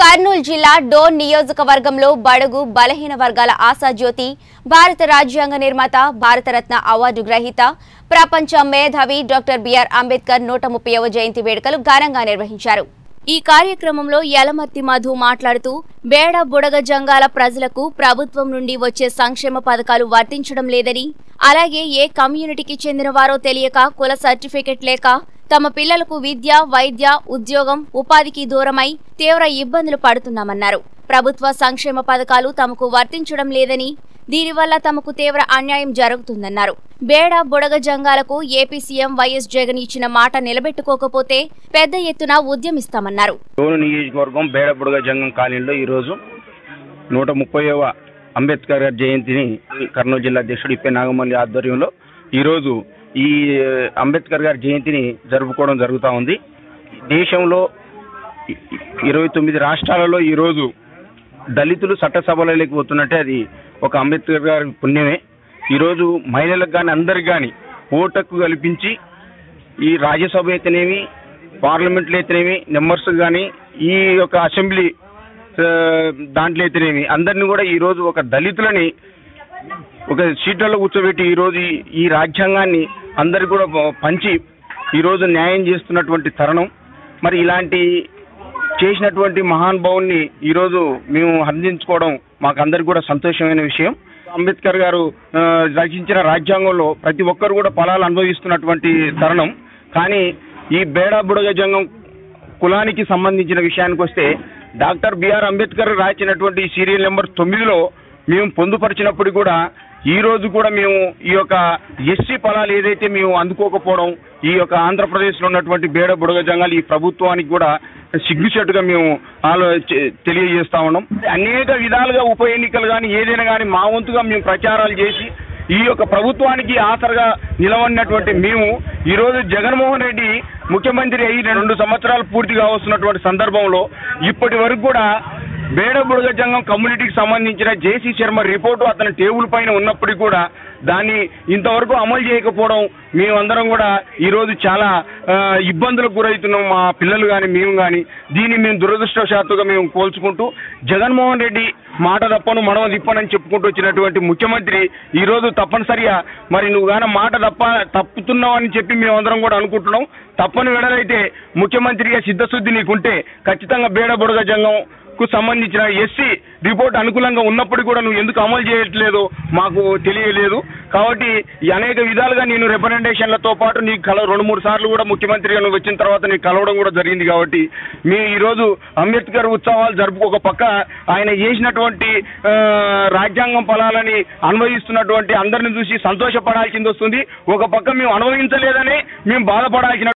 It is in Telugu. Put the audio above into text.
కర్నూలు జిల్లా డోన్ నియోజకవర్గంలో బడుగు బలహీన వర్గాల ఆశాజ్యోతి భారత రాజ్యాంగ నిర్మాత భారతరత్న అవార్డు గ్రహీత ప్రపంచ మేధావి డాక్టర్ బిఆర్ అంబేద్కర్ నూట ముప్పైవ జయంతి వేడుకలు ఘనంగా నిర్వహించారు ఈ కార్యక్రమంలో యలమర్తి మధు మాట్లాడుతూ బేడ బుడగ జంగాల ప్రజలకు ప్రభుత్వం నుండి వచ్చే సంక్షేమ పథకాలు వర్తించడం లేదని అలాగే ఏ కమ్యూనిటీకి చెందినవారో తెలియక కుల సర్టిఫికెట్ లేక తమ పిల్లలకు విద్య వైద్య ఉద్యోగం ఉపాధికి దూరమై తీవ్ర ఇబ్బందులు పడుతున్నామన్నారు ప్రభుత్వ సంక్షేమ పథకాలు తమకు వర్తించడం లేదని దీనివల్ల తమకు తీవ్ర అన్యాయం జరుగుతుందన్నారు బేడ బుడగ జంగాలకు ఏపీ సీఎం వైఎస్ జగన్ ఇచ్చిన మాట నిలబెట్టుకోకపోతే పెద్ద ఎత్తున ఉద్యమిస్తామన్నారు డోను నియోజకవర్గం బేడబుడగ జంగం కాలనీలో ఈరోజు నూట ముప్పైవ అంబేద్కర్ గారి జయంతిని కర్నూలు జిల్లా అధ్యక్షుడు ఇప్పే నాగమల్లి ఆధ్వర్యంలో ఈరోజు ఈ అంబేద్కర్ గారి జయంతిని జరుపుకోవడం జరుగుతూ ఉంది దేశంలో ఇ- ఇరవై తొమ్మిది రాష్ట్రాలలో ఈరోజు దళితులు చట్టసభలలోకి పోతున్నట్టే అది ఒక అంబేద్కర్ గారి పుణ్యమే ఈరోజు మహిళలకు కానీ అందరికి కానీ ఓటకు కల్పించి ఈ రాజ్యసభ అయితేనేమి పార్లమెంట్లో అయితేనేమి మెంబర్స్ కానీ ఈ యొక్క అసెంబ్లీ ఆ, దాంట్లో అయితేనేమి అందరిని కూడా ఈరోజు ఒక దళితులని ఒక సీట్లలో కూర్చోబెట్టి ఈరోజు ఈ- ఈ రాజ్యాంగాన్ని అందరికి కూడా ప- పంచి ఈరోజు న్యాయం చేస్తున్నటువంటి తరుణం మరి ఇలాంటి చేసినటువంటి మహానుభావుల్ని ఈరోజు మేము అందించుకోవడం మాకు అందరికి కూడా సంతోషమైన విషయం అంబేద్కర్ గారు ఆ, రచించిన రాజ్యాంగంలో ప్రతి ఒక్కరు కూడా ఫలాలు అనుభవిస్తున్నటువంటి తరుణం కానీ ఈ బేడా బుడగ జంగం కులానికి సంబంధించిన విషయానికి వస్తే డాక్టర్ బిఆర్ అంబేద్కర్ రాసినటువంటి సీరియల్ నెంబర్ తొమ్మిదిలో మేము పొందుపరిచినప్పుడు కూడా ఈ రోజు కూడా మేము ఈ యొక్క ఎస్సీ ఫలాలు ఏదైతే మేము అందుకోకపోవడం ఈ యొక్క ఆంధ్రప్రదేశ్లో ఉన్నటువంటి బేడ బుడగ జంగాలు ఈ ప్రభుత్వానికి కూడా సిగ్గుచేటుగా మేము ఆలో చె- తెలియజేస్తా ఉన్నాం అనేక విధాలుగా ఉప ఎన్నికలు కానీ ఏదైనా కానీ మా వంతుగా మేము ప్రచారాలు చేసి ఈ యొక్క ప్రభుత్వానికి ఆసరగా నిలవన్నటువంటి మేము ఈరోజు జగన్మోహన్ రెడ్డి ముఖ్యమంత్రి అయ్యి రెండు సంవత్సరాలు పూర్తిగా వస్తున్నటువంటి సందర్భంలో ఇప్పటి వరకు కూడా బేడబుడగ జంగం కమ్యూనిటీకి సంబంధించిన జేసీ శర్మ రిపోర్టు అతని టేబుల్ పైన ఉన్నప్పటికీ కూడా దాన్ని ఇంతవరకు అమలు చేయకపోవడం మేమందరం కూడా ఈరోజు చాలా ఆ, ఇబ్బందులకు గురవుతున్నాం మా పిల్లలు కానీ మేము కానీ దీన్ని మేము దురదృష్టవశాత్తుగా మేము కోల్చుకుంటూ జగన్మోహన్ రెడ్డి మాట తప్పను మనవ తిప్పనని చెప్పుకుంటూ వచ్చినటువంటి ముఖ్యమంత్రి ఈరోజు తప్పనిసరిగా మరి నువ్వు గాన మాట తప్ప తప్పుతున్నావు అని చెప్పి మేమందరం కూడా అనుకుంటున్నాం తప్పని వెడలైతే ముఖ్యమంత్రిగా సిద్ధశుద్ధి నీకుంటే ఖచ్చితంగా బేడబుడగ జంగం కు సంబంధించిన ఎస్సీ రిపోర్ట్ అనుకూలంగా ఉన్నప్పటికీ కూడా నువ్వు ఎందుకు అమలు చేయట్లేదు మాకు తెలియలేదు కాబట్టి ఈ అనేక విధాలుగా నేను రిప్రజెంటేషన్లతో పాటు నీకు కల రెండు మూడు సార్లు కూడా ముఖ్యమంత్రిగా నువ్వు వచ్చిన తర్వాత నీకు కలవడం కూడా జరిగింది కాబట్టి మీ ఈరోజు అంబేద్కర్ ఉత్సవాలు జరుపుకోక పక్క ఆయన చేసినటువంటి ఆ, రాజ్యాంగం ఫలాలని అనుభవిస్తున్నటువంటి అందరిని చూసి సంతోషపడాల్సింది వస్తుంది ఒక పక్క మేము అనుభవించలేదని మేము బాధపడాల్సిన